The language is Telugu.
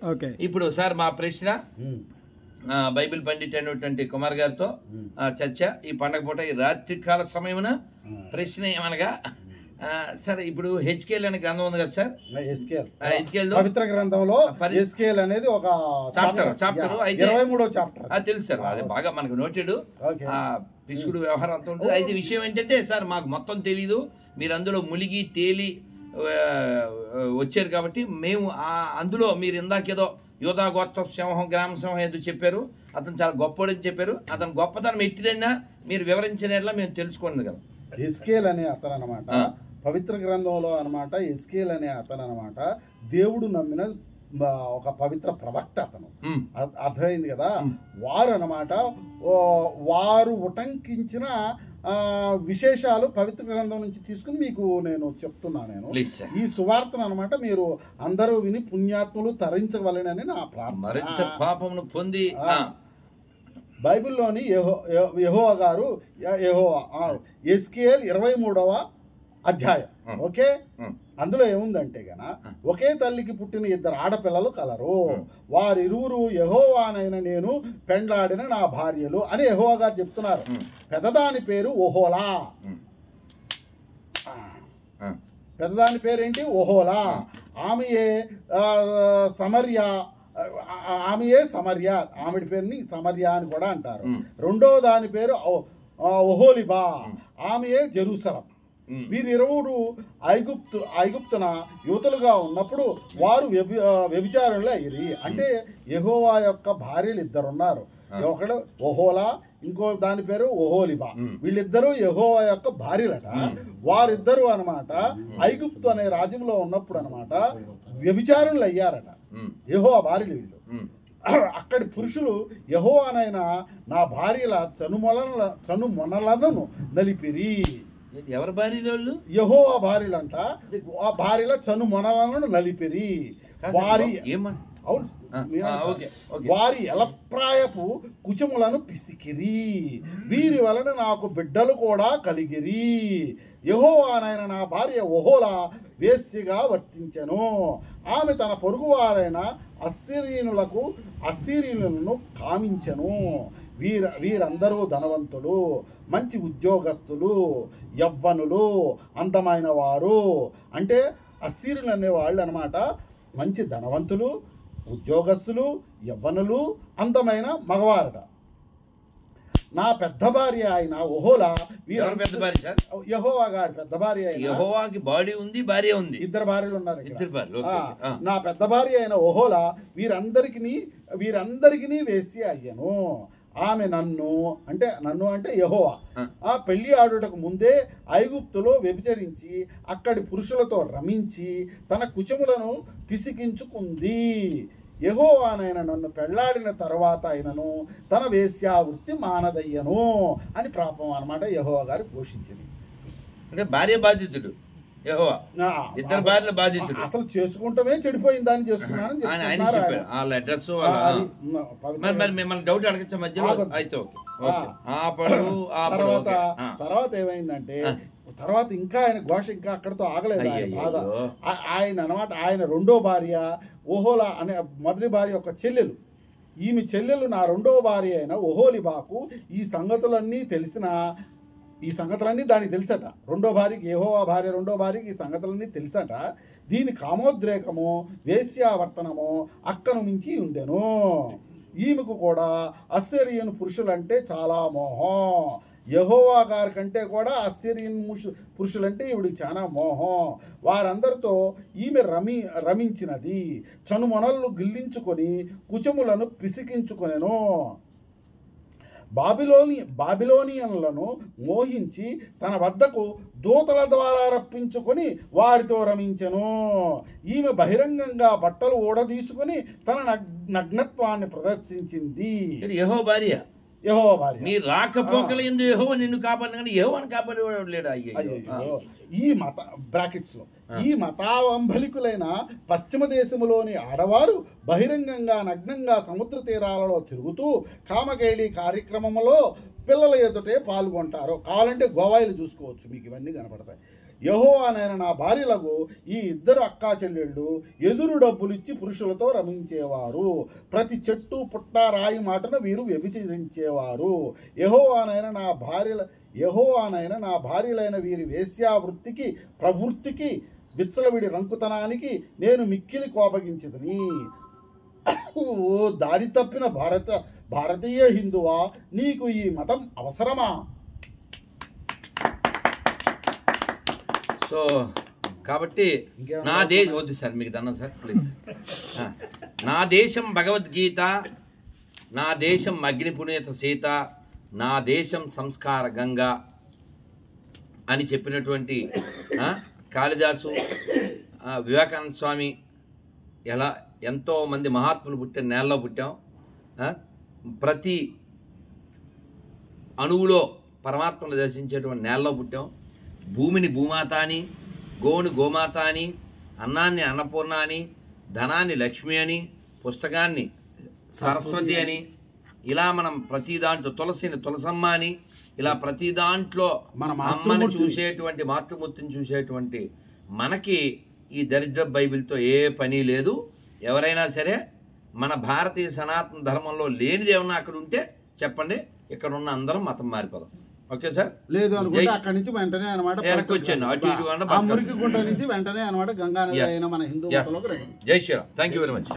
ఓకే ఇప్పుడు సార్ మా ప్రశ్న ఉమ్, ఆ, బైబిల్ పండిట్ అయినటువంటి కుమార్ గారితో ఉమ్, ఆ, చర్చ ఈ పండగ పూట ఈ రాత్రి కాల సమయమున ఆ. ప్రశ్న ఏమనగా ఆ, సార్ ఇప్పుడు హెచ్కేఎల్ అనే గ్రంథం ఉంది కదా సార్ ఎస్కేల్ ఆ, HKL లో పవిత్ర గ్రంథంలో పరి- ఎస్కేల్ అనేది ఒక చాప్టర్, చాప్టర్. అయితే- ఇరవై మూడో చాప్టర్ ఆ, తెలుసు సార్ అది బాగా మనకు నోటెడ్ ఓకే ఆ పిసుకుడు వ్యవహారం అంతా ఉంటుంది అయితే విషయం ఏంటంటే సార్ మాకు మొత్తం తెలీదు మీరు అందులో మునిగి తేలి ఆ, వచ్చారు కాబట్టి మేము ఆ అందులో మీరు ఇందాకేదో యోధా గోత్ర సింహం గ్రామ సింహం ఏదో చెప్పారు అతను చాలా గొప్పడని చెప్పారు అతను గొప్పతనం ఎట్టిదన్నా మీరు వివరించిన మేము తెలుసుకోండి కదా ఎస్కేల్ అనే అతను అనమాట ఆ. పవిత్ర గ్రంథంలో అన్నమాట ఎస్కేల్ అనే అతను అనమాట దేవుడు నమ్మిన ఆ, ఒక పవిత్ర ప్రవక్త అతను ఉమ్, అర్థ- అర్థమైంది కదా ఉమ్. వారు అనమాట ఓ, వారు ఉటంకించిన ఆ, విశేషాలు పవిత్ర గ్రంథం నుంచి తీసుకుని మీకు నేను చెప్తున్నా నేను ప్లీజ్ సార్ ఈ సువార్తను అనమాట మీరు అందరూ విని పుణ్యాత్ములు తరించవలెనని నా మరింత ప్రార్థన పాపమును పొంది ఆ. ఆ, బైబిల్లోని యెహో యెహో- యెహోవా గారు య- యెహోవా ఎస్కేఎల్ ఇరవై మూడవ అధ్యాయం ఆ. ఓకే ఆ. అందులో ఏముందంటే గన ఆ. ఒకే తల్లికి పుట్టిన ఇద్దరు ఆడపిల్లలు కలరు ఆ. వారిరువురు యెహోవానైన నేను పెండ్లాడిన నా భార్యలు అని యెహోవా గారు చెప్తున్నారు ఉమ్, పెద్దదాని పేరు ఓహోలా ఉమ్, ఆ. ఆ, పెద్దదాని పేరేంటి ఓహోలా ఆమెయే ఆ, సమర్య ఆ, ఆమెయే సమర్య ఆమెడి పేరుని సమర్య అని కూడా అంటారు ఉమ్, రెండో దాని పేరు ఓ- ఆ, ఒహోలిబా ఉమ్. ఆమెయే జెరూసలం ఉమ్, వీరిరువురు ఐగుప్తు ఐగుప్తున యువతులుగా ఉన్నప్పుడు వారు వ్యభి ఆ, వ్యభిచారులు అయ్యి అంటే యెహోవా యొక్క భార్యలు ఇద్దరు ఉన్నారు ఆ. ఒకడు ఓహోలా ఇంకో దాని పేరు ఓహోలిబా ఉమ్. వీళ్ళిద్దరూ యెహోవా యొక్క భార్యలట ఉమ్. వారిద్దరు అనమాట ఉమ్. ఐగుప్తు అనే రాజ్యంలో ఉన్నప్పుడు అనమాట వ్యభిచారులు అయ్యారట ఉమ్, యెహోవా భార్యలు వీళ్ళు ఉమ్, అక్కడి పురుషులు యెహోవానైన నా భార్యల చనుమొల చనుమొనలను నలిపిరి ఏంటి, ఎవరి భార్య వాళ్ళు యెహోవా భార్యలంట ఆ భార్యల చనుమొనలను నలిపిరి కాదు, వారి ఏమని అవును ఆ, మీరే ఆ, సార్. ఓకే ఓకే వారి ఎలప్రాయపు కుచములను పిసికిరి వీరి వలన నాకు బిడ్డలు కూడా కలిగిరి యెహోవానైన నా భార్య ఓహోలా వేశ్యగా వర్తించెను ఆమె తన పొరుగువారైన అస్సిరీనులకు అస్సిరీనులను కామించెను వీర వీరందరూ ధనవంతులు మంచి ఉద్యోగస్తులు యవ్వనులు అందమైన వారు అంటే అస్సీరులు అనే వాళ్ళు అనమాట మంచి ధనవంతులు ఉద్యోగస్తులు యవ్వనులు అందమైన మగవారట నా పెద్ద భార్య అయిన ఓహోలా ఎవరు పెద్ద భార్య సార్ యహోవా గారి పెద్ద భార్య అయిన యెహోవాకి బాడీ ఉంది భార్య ఉంది ఇద్దరు భార్యలు ఉన్నారు ఇక్కడ. ఇద్దరు భార్యలు ఓకే, ఆ, ఓకే. ఆ. నా పెద్ద భార్య అయిన ఓహోలా వీరందరికి వీరందరికీ వేసి అయ్యను ఆమె నన్ను అంటే నన్ను అంటే యహోవా ఆ. ఆ పెళ్లి ఆడుటకు ముందే ఐగుప్తులో వ్యభిచరించి అక్కడి పురుషులతో రమించి తన కుచములను పిసికించుకుంది యహోవానైన నన్ను పెళ్లాడిన తర్వాత అయినను తన వేశ్యా వృత్తి మానదయ్యను అని పాపం అన్నమాట యహోవా గారు ఘోషించింది అంటే భార్య బాధితుడు యెహోవా ఆ, ఇద్దరు భార్యల బాధితుడు అసలు చేసుకుంటమే చెడిపోయింది దాన్ని చేసుకున్నానని ఆయన ఆయన చెప్తున్నారు చెప్పాడు ఆయన. వాళ్ళ అడ్రస్ ఆ, అది, మ, పవిత్ర- మరి మరి మిమ్మల్ని డౌట్ అడగచ్చా మధ్యలో ఆగొద్దు. అయితే ఓకే ఓకే ఆపడు ఆపడు తర్వాత ఓకే. ఆ. తర్వాత ఏమైందంటే ఆ. తర్వాత ఇంకా ఆయన ఘోష ఇంకా అక్కడతో ఆగలేదు ఆయన అయ్యయ్యో. బాధ ఆ- ఆయన అనమాట ఆయన రెండో భార్య ఓహోలా అనే మొదటి భార్య యొక్క చెల్లెలు ఈమె చెల్లెలు నా రెండో భార్య అయిన ఓహోలిబాకు ఈ సంగతులన్నీ తెలిసిన ఈ సంగతులన్నీ దానికి తెలుసట రెండో భార్యకి ఏహోవా భార్య రెండో భార్యకి ఈ సంగతులన్నీ తెలుసట దీని కామోద్రేకము వేశ్యావర్తనము అక్కను మించి ఉండెను ఈమెకు కూడా అస్సరియన్ పురుషులంటే చాలా మోహం యహోవా గారి కంటే కూడా అస్సిరియన్ ముషు పురుషులంటే ఈవిడికి చాలా మోహం వారందరితో ఈమె రమి రమించినది చనుమొనళ్ళు గిల్లించుకొని కుచములను పిసికించుకొనెను బాబిలోని బాబిలోనియన్లను మోహించి తన వద్దకు దూతల ద్వారా రప్పించుకొని వారితో రమించెను ఈమె బహిరంగంగా బట్టలు ఊడదీసుకొని తన నగ్- నగ్నత్వాన్ని ప్రదర్శించింది ఇది యెహో భార్య యహో భార్య మీ రాకపోకల ఎందు యెహో నిన్ను కాపాడిన కానీ యెహోవాని కాపాడేవాడు లేడు అయ్యో అయ్యయ్యో. ఈ మత బ్రాకెట్స్ లో ఆ. ఈ మతావంబలికులైన పశ్చిమ దేశములోని ఆడవారు బహిరంగంగా నగ్నంగా సముద్ర తీరాలలో తిరుగుతూ కామకేళి కార్యక్రమంలో పిల్లల ఎదుటే పాల్గొంటారు కావాలంటే గోవాయిలు చూసుకోవచ్చు మీకు ఇవన్నీ కనపడతాయి యహోవానైన నా భార్యలకు ఈ ఇద్దరు అక్కా చెల్లెళ్ళు ఎదురు డబ్బులు ఇచ్చి పురుషులతో రమించేవారు ప్రతి చెట్టు పుట్ట రాయి మాటను వీరు వ్యభిచరించేవారు యహోవానైన నా భార్యల యహోవానైన నా భార్యలైన వీరి వేశ్యావృత్తికి ప్రవృత్తికి విచ్చలవిడి రంకుతనానికి నేను మిక్కిలి కోపగించిదని ఓ దారి తప్పిన భారత భారతీయ హిందువా నీకు ఈ మతం అవసరమా సో కాబట్టి ఇంకేమన్నా నా దేశం వద్దు సార్ మీకు దన్నం సార్ ప్లీజ్ ఆ, నా దేశం భగవద్గీత నా దేశం అగ్ని పునీత సీత నా దేశం సంస్కార గంగా అని చెప్పినటువంటి ఆ, కాళిదాసు ఆ, వివేకానంద స్వామి ఎలా ఎంతో మంది మహాత్ములు పుట్టిన నేలలో పుట్టాం ఆ, ప్రతి అణువులో పరమాత్మను దర్శించేటువంటి నేలలో పుట్టాం భూమిని భూమాత అని గోవుని గోమాత అని అన్నాన్ని అన్నపూర్ణ అని ధనాన్ని లక్ష్మి అని పుస్తకాన్ని సరస్వతి అని ఇలా మనం ప్రతి దాంట్లో తులసిని తులసమ్మ అని ఇలా ప్రతి దాంట్లో మన అమ్మని మాతృమూర్తిని. చూసేటువంటి మాతృమూర్తిని చూసేటువంటి మనకి ఈ దరిద్ర బైబిల్తో ఏ పని లేదు ఎవరైనా సరే మన భారతీయ సనాతన ధర్మంలో లేనిది ఏమన్నా అక్కడ ఉంటే చెప్పండి ఇక్కడ ఉన్న అందరం మతం మారిపోదాం ఓకే సార్ లేదు అనుకుంటే జై- అక్కడి నుంచి వెంటనే అనమాట వెనక్కి వచ్చాను. అటు ఇటు కాకుండా ఆ పక్కకు. మురికి గుంట నుంచి వెంటనే అనమాట గంగా నది Yes. అయిన మన హిందూ Yes. మతంలోకి రండి Jai Shri Ram thank you very much